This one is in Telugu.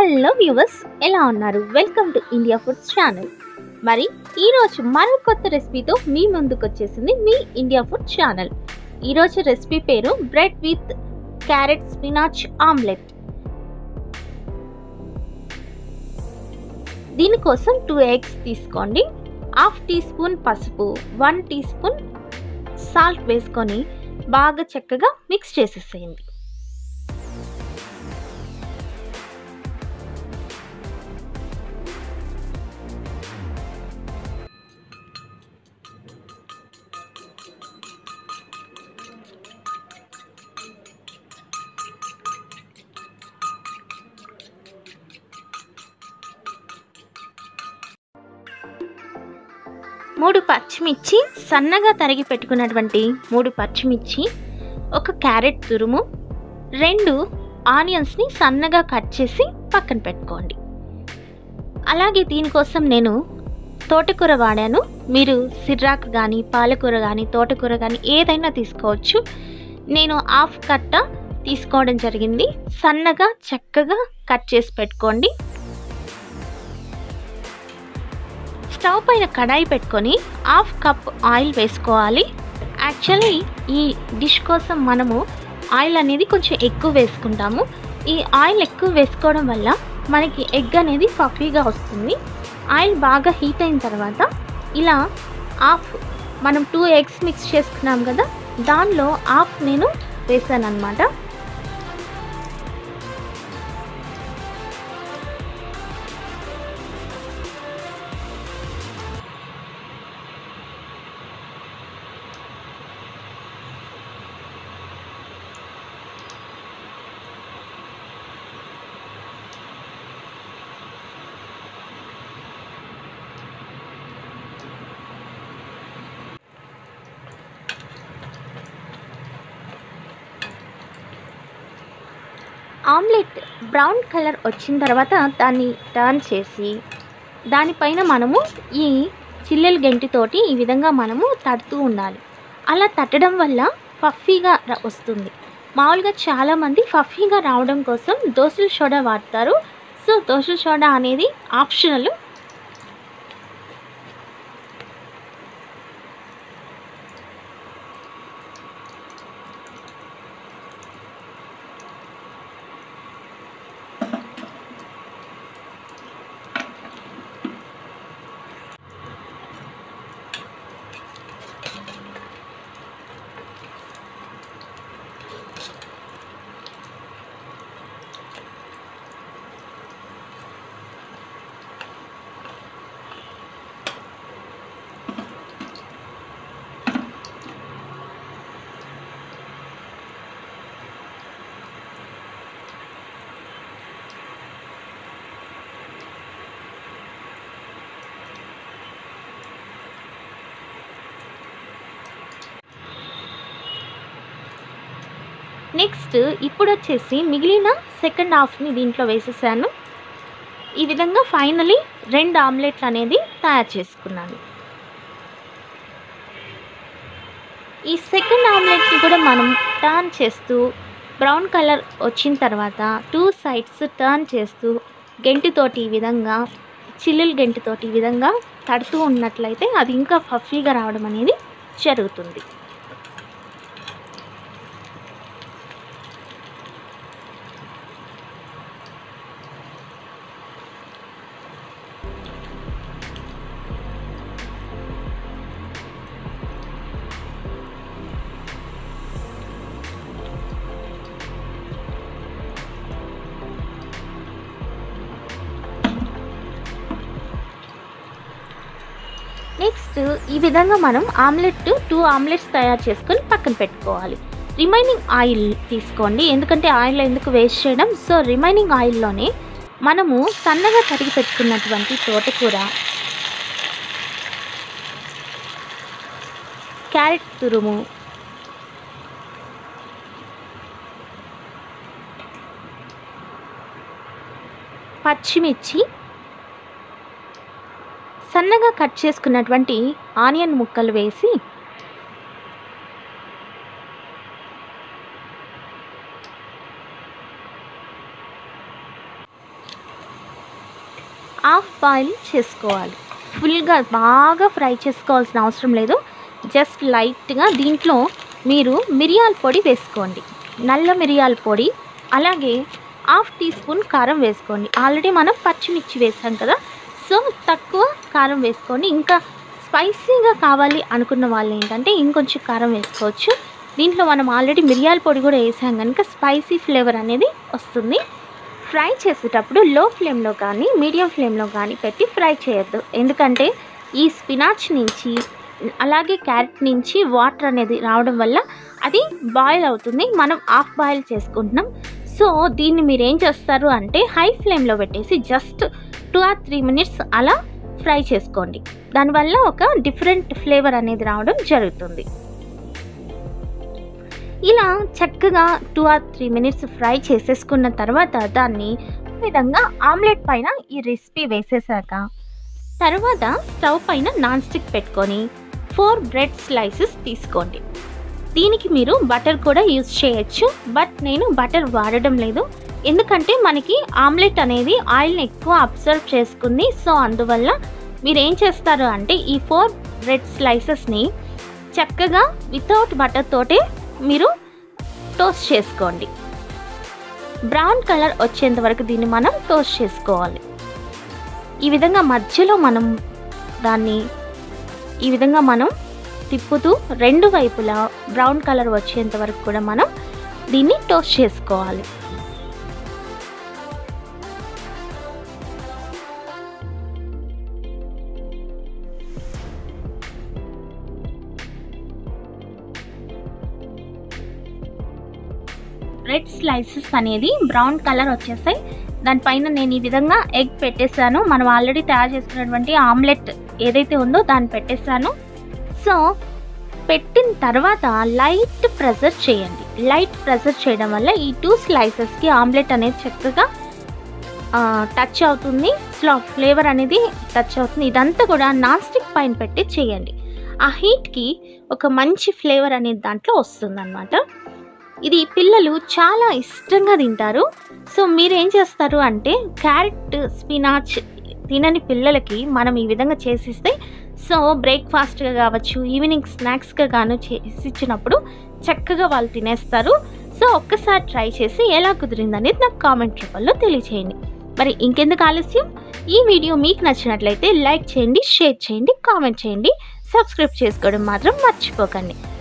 హలో వ్యూవర్స్ ఎలా ఉన్నారు welcome to India foods channel మరి ఈరోజు మరో కొత్త రెసిపీతో మీ ముందుకు వచ్చేసింది మీ ఇండియా ఫుడ్ ఛానల్ ఈరోజు రెసిపీ పేరు bread with carrot spinach omelette దీనికోసం టూ ఎగ్స్ తీసుకోండి హాఫ్ టీ స్పూన్ పసుపు వన్ టీ స్పూన్ సాల్ట్ వేసుకొని బాగా చక్కగా మిక్స్ చేసేసేయండి మూడు పచ్చిమిర్చి సన్నగా తరిగి పెట్టుకున్నటువంటి మూడు పచ్చిమిర్చి ఒక క్యారెట్ తురుము రెండు ఆనియన్స్ని సన్నగా కట్ చేసి పక్కన పెట్టుకోండి అలాగే దీనికోసం నేను తోటకూర వాడాను మీరు సిర్రాకు కానీ పాలకూర కానీ తోటకూర కానీ ఏదైనా తీసుకోవచ్చు నేను హాఫ్ కట్ట తీసుకోవడం జరిగింది సన్నగా చక్కగా కట్ చేసి పెట్టుకోండి స్టవ్ పైన కడాయి పెట్టుకొని హాఫ్ కప్ ఆయిల్ వేసుకోవాలి యాక్చువల్లీ ఈ డిష్ కోసం మనము ఆయిల్ అనేది కొంచెం ఎక్కువ వేసుకుంటాము ఈ ఆయిల్ ఎక్కువ వేసుకోవడం వల్ల మనకి ఎగ్ అనేది పఫీగా వస్తుంది ఆయిల్ బాగా హీట్ అయిన తర్వాత ఇలా హాఫ్ మనం టూ ఎగ్స్ మిక్స్ చేసుకున్నాం కదా దానిలో హాఫ్ నేను వేసాను అనమాట ఆమ్లెట్ బ్రౌన్ కలర్ వచ్చిన తర్వాత దాన్ని టర్న్ చేసి దానిపైన మనము ఈ చిల్లెల గెంటితోటి ఈ విధంగా మనము తడుతూ ఉండాలి అలా తట్టడం వల్ల ఫఫీగా ర- వస్తుంది మామూలుగా చాలామంది ఫఫీగా రావడం కోసం దోశల సోడా వాడతారు సో దోశల సోడా అనేది ఆప్షనల్ నెక్స్ట్ ఇప్పుడు వచ్చేసి మిగిలిన సెకండ్ హాఫ్ని దీంట్లో వేసేసాను ఈ విధంగా ఫైనలీ రెండు ఆమ్లెట్లు అనేది తయారు చేసుకున్నాను ఈ సెకండ్ ఆమ్లెట్ని కూడా మనం టర్న్ చేస్తూ బ్రౌన్ కలర్ వచ్చిన తర్వాత టూ సైడ్స్ టర్న్ చేస్తూ గెంటితోటి ఈ విధంగా చిల్లుల గెంటితోటి ఈ విధంగా తడుతూ ఉన్నట్లయితే అది ఇంకా ఫఫీగా రావడం అనేది జరుగుతుంది నెక్స్ట్ ఈ విధంగా మనం ఆమ్లెట్ టూ ఆమ్లెట్స్ తయారు చేసుకొని పక్కన పెట్టుకోవాలి రిమైనింగ్ ఆయిల్ తీసుకోండి ఎందుకంటే ఆయిల్ ఎందుకు వేస్ట్ చేయడం సో రిమైనింగ్ ఆయిల్లోనే మనము సన్నగా తరిగి పెట్టుకున్నటువంటి తోటకూర క్యారెట్ తురుము పచ్చిమిర్చి సన్నగా కట్ చేసుకున్నటువంటి ఆనియన్ ముక్కలు వేసి హాఫ్ బాయిల్ చేసుకోవాలి ఫుల్గా బాగా ఫ్రై చేసుకోవాల్సిన అవసరం లేదు జస్ట్ లైట్గా దీంట్లో మీరు మిరియాల పొడి వేసుకోండి నల్ల మిరియాల పొడి అలాగే హాఫ్ టీ స్పూన్ కారం వేసుకోండి ఆల్రెడీ మనం పచ్చిమిర్చి వేసాం కదా సో తక్కువ కారం వేసుకోండి ఇంకా స్పైసీగా కావాలి అనుకున్న వాళ్ళు ఏంటంటే ఇంకొంచెం కారం వేసుకోవచ్చు దీంట్లో మనం ఆల్రెడీ మిరియాల పొడి కూడా వేసాం కనుక స్పైసీ ఫ్లేవర్ అనేది వస్తుంది ఫ్రై చేసేటప్పుడు లో ఫ్లేమ్లో కానీ మీడియం ఫ్లేమ్లో కానీ పెట్టి ఫ్రై చేయొద్దు ఎందుకంటే ఈ స్పినాచ్ నుంచి అలాగే క్యారెట్ నుంచి వాటర్ అనేది రావడం వల్ల అది బాయిల్ అవుతుంది మనం హాఫ్ బాయిల్ చేసుకుంటున్నాం సో దీన్ని మీరు ఏం చేస్తారు అంటే హై ఫ్లేమ్లో పెట్టేసి just two or three minutes అలా ఫ్రై చేసుకోండి దానివల్ల ఒక డిఫరెంట్ ఫ్లేవర్ అనేది రావడం జరుగుతుంది ఇలా చక్కగా two or three minutes fry చేసేసుకున్న తర్వాత దాన్ని ఈ విధంగా ఆమ్లెట్ పైన ఈ రెసిపీ వేసేసాక తర్వాత స్టవ్ పైన నాన్ స్టిక్ పెట్టుకొని ఫోర్ బ్రెడ్ స్లైసెస్ తీసుకోండి దీనికి మీరు బటర్ కూడా యూజ్ చేయొచ్చు బట్ నేను బటర్ వాడడం లేదు ఎందుకంటే మనకి ఆమ్లెట్ అనేది ఆయిల్ని ఎక్కువ అబ్జర్వ్ చేసుకుంది సో అందువల్ల మీరు ఏం చేస్తారు అంటే ఈ ఫోర్ బ్రెడ్ స్లైసెస్ని చక్కగా వితౌట్ బటర్ తోటే మీరు టోస్ట్ చేసుకోండి బ్రౌన్ కలర్ వచ్చేంత వరకు దీన్ని మనం టోస్ట్ చేసుకోవాలి ఈ విధంగా మధ్యలో మనం దాన్ని ఈ విధంగా మనం తిప్పుతూ రెండు వైపులా బ్రౌన్ కలర్ వచ్చేంత వరకు కూడా మనం దీన్ని టోస్ట్ చేసుకోవాలి బ్రెడ్ స్లైసెస్ అనేది బ్రౌన్ కలర్ వచ్చేస్తాయి దానిపైన నేను ఈ విధంగా ఎగ్ పెట్టేశాను మనం ఆల్రెడీ తయారు చేసుకున్నటువంటి ఆమ్లెట్ ఏదైతే ఉందో దాన్ని పెట్టేశాను సో పెట్టిన తర్వాత లైట్ ప్రెజర్ చేయండి లైట్ ప్రెజర్ చేయడం వల్ల ఈ టూ స్లైసెస్కి ఆమ్లెట్ అనేది చక్కగా టచ్ అవుతుంది స్లో ఫ్లేవర్ అనేది టచ్ అవుతుంది ఇదంతా కూడా నాన్ స్టిక్ పైన పెట్టి చేయండి ఆ హీట్కి ఒక మంచి ఫ్లేవర్ అనేది దాంట్లో వస్తుంది ఇది పిల్లలు చాలా ఇష్టంగా తింటారు సో మీరు ఏం చేస్తారు అంటే క్యారెట్ స్పినాచ్ తినని పిల్లలకి మనం ఈ విధంగా చేసిస్తే సో బ్రేక్ఫాస్ట్గా కావచ్చు ఈవినింగ్ స్నాక్స్గా గాను చేసి ఇచ్చినప్పుడు చక్కగా వాళ్ళు తినేస్తారు సో ఒక్కసారి ట్రై చేసి ఎలా కుదిరింది అనేది నాకు కామెంట్ రూపంలో తెలియచేయండి మరి ఇంకెందుకు ఆలస్యం ఈ వీడియో మీకు నచ్చినట్లయితే లైక్ చేయండి షేర్ చేయండి కామెంట్ చేయండి సబ్స్క్రైబ్ చేసుకోవడం మాత్రం మర్చిపోకండి